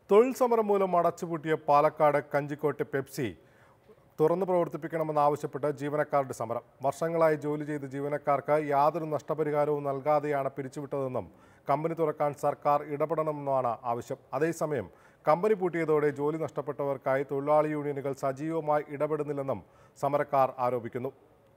തൊഴിൽ സമരം മൂലം അടച്ചുപൂട്ടിയ പാലക്കാട് കഞ്ചിക്കോട്ടെ പെപ്സി തുറന്നു പ്രവർത്തിപ്പിക്കണമെന്നാവശ്യപ്പെട്ട് ജീവനക്കാരുടെ സമരം വർഷങ്ങളായി ജോലി ചെയ്ത ജീവനക്കാർക്ക് യാതൊരു നഷ്ടപരിഹാരവും നൽകാതെയാണ് പിരിച്ചുവിട്ടതെന്നും കമ്പനി തുറക്കാൻ സർക്കാർ ഇടപെടണമെന്നാണ് ആവശ്യം അതേസമയം കമ്പനി പൂട്ടിയതോടെ ജോലി നഷ്ടപ്പെട്ടവർക്കായി തൊഴിലാളി യൂണിയനുകൾ സജീവമായി ഇടപെടുന്നില്ലെന്നും സമരക്കാർ ആരോപിക്കുന്നു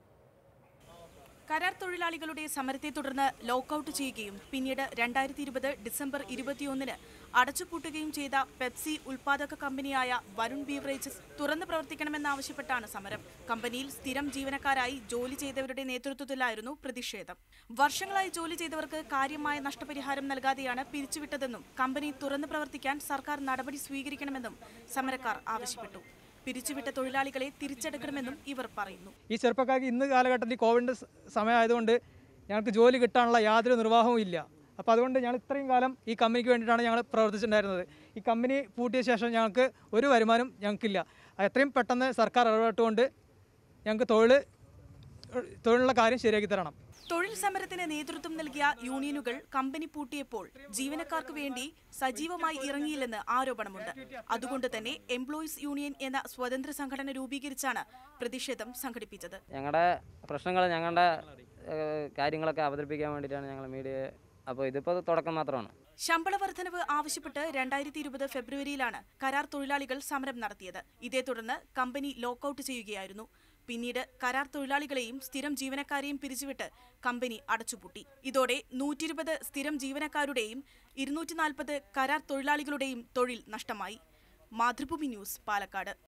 കരാർ തൊഴിലാളികളുടെ സമരത്തെ തുടർന്ന് ലോക്കൌട്ട് ചെയ്യുകയും പിന്നീട് രണ്ടായിരത്തി ഇരുപത് ഡിസംബർ ഇരുപത്തിയൊന്നിന് അടച്ചുപൂട്ടുകയും ചെയ്ത പെപ്സി ഉൽപാദക കമ്പനിയായ വരുൺ ബീവറേജസ് തുറന്നു പ്രവർത്തിക്കണമെന്നാവശ്യപ്പെട്ടാണ് സമരം കമ്പനിയിൽ സ്ഥിരം ജീവനക്കാരായി ജോലി ചെയ്തവരുടെ നേതൃത്വത്തിലായിരുന്നു പ്രതിഷേധം വർഷങ്ങളായി ജോലി ചെയ്തവർക്ക് കാര്യമായ നഷ്ടപരിഹാരം നൽകാതെയാണ് പിരിച്ചുവിട്ടതെന്നും കമ്പനി തുറന്നു പ്രവർത്തിക്കാൻ സർക്കാർ നടപടി സ്വീകരിക്കണമെന്നും സമരക്കാർ ആവശ്യപ്പെട്ടു പിരിച്ചുവിട്ട തൊഴിലാളികളെ തിരിച്ചെടുക്കണമെന്നും ഇവർ പറയുന്നു ഈ ചെറുപ്പക്കാർക്ക് ഇന്ന് കാലഘട്ടത്തിൽ കോവിഡ് സ- സമയമായതുകൊണ്ട് ഞങ്ങൾക്ക് ജോലി കിട്ടാനുള്ള യാതൊരു നിർവാഹവും ഇല്ല അപ്പോൾ അതുകൊണ്ട് ഞങ്ങൾ ഇത്രയും കാലം ഈ കമ്പനിക്ക് വേണ്ടിയിട്ടാണ് ഞങ്ങൾ പ്രവർത്തിച്ചിട്ടുണ്ടായിരുന്നത് ഈ കമ്പനി പൂട്ടിയ ശേഷം ഞങ്ങൾക്ക് ഒരു വരുമാനം ഞങ്ങൾക്കില്ല അത് എത്രയും പെട്ടെന്ന് സർക്കാർ ഇടപെട്ടുകൊണ്ട് ഞങ്ങൾക്ക് തൊഴിൽ തൊഴിലുള്ള കാര്യം ശരിയാക്കി തരണം തൊഴിൽ സമരത്തിന് നേതൃത്വം നൽകിയ യൂണിയനുകൾ കമ്പനി പൂട്ടിയപ്പോൾ ജീവനക്കാർക്ക് വേണ്ടി സജീവമായി ഇറങ്ങിയില്ലെന്ന് ആരോപണമുണ്ട് അതുകൊണ്ട് തന്നെ എംപ്ലോയീസ് യൂണിയൻ എന്ന സ്വതന്ത്ര സംഘടന രൂപീകരിച്ചാണ് പ്രതിഷേധം സംഘടിപ്പിച്ചത് ഞങ്ങളുടെ പ്രശ്നങ്ങൾ ഞങ്ങളുടെ ഏഹ്, കാര്യങ്ങളൊക്കെ അവതരിപ്പിക്കാൻ വേണ്ടിയിട്ടാണ് ഞങ്ങൾ മീഡിയ അപ്പോൾ ഇതിപ്പോൾ തുടക്കം മാത്രമാണ് ശമ്പള വർധനവ് ആവശ്യപ്പെട്ട് രണ്ടായിരത്തി ഇരുപത് ഫെബ്രുവരിയിലാണ് കരാർ തൊഴിലാളികൾ സമരം നടത്തിയത് ഇതേ തുടർന്ന് കമ്പനി ലോക്കൌട്ട് ചെയ്യുകയായിരുന്നു പിന്നീട് കരാർ തൊഴിലാളികളെയും സ്ഥിരം ജീവനക്കാരെയും പിരിച്ചുവിട്ട് കമ്പനി അടച്ചുപൂട്ടി ഇതോടെ നൂറ്റിരുപത് സ്ഥിരം ജീവനക്കാരുടെയും ഇരുന്നൂറ്റി നാൽപ്പത് കരാർ തൊഴിലാളികളുടെയും തൊഴിൽ നഷ്ടമായി മാതൃഭൂമി ന്യൂസ് പാലക്കാട്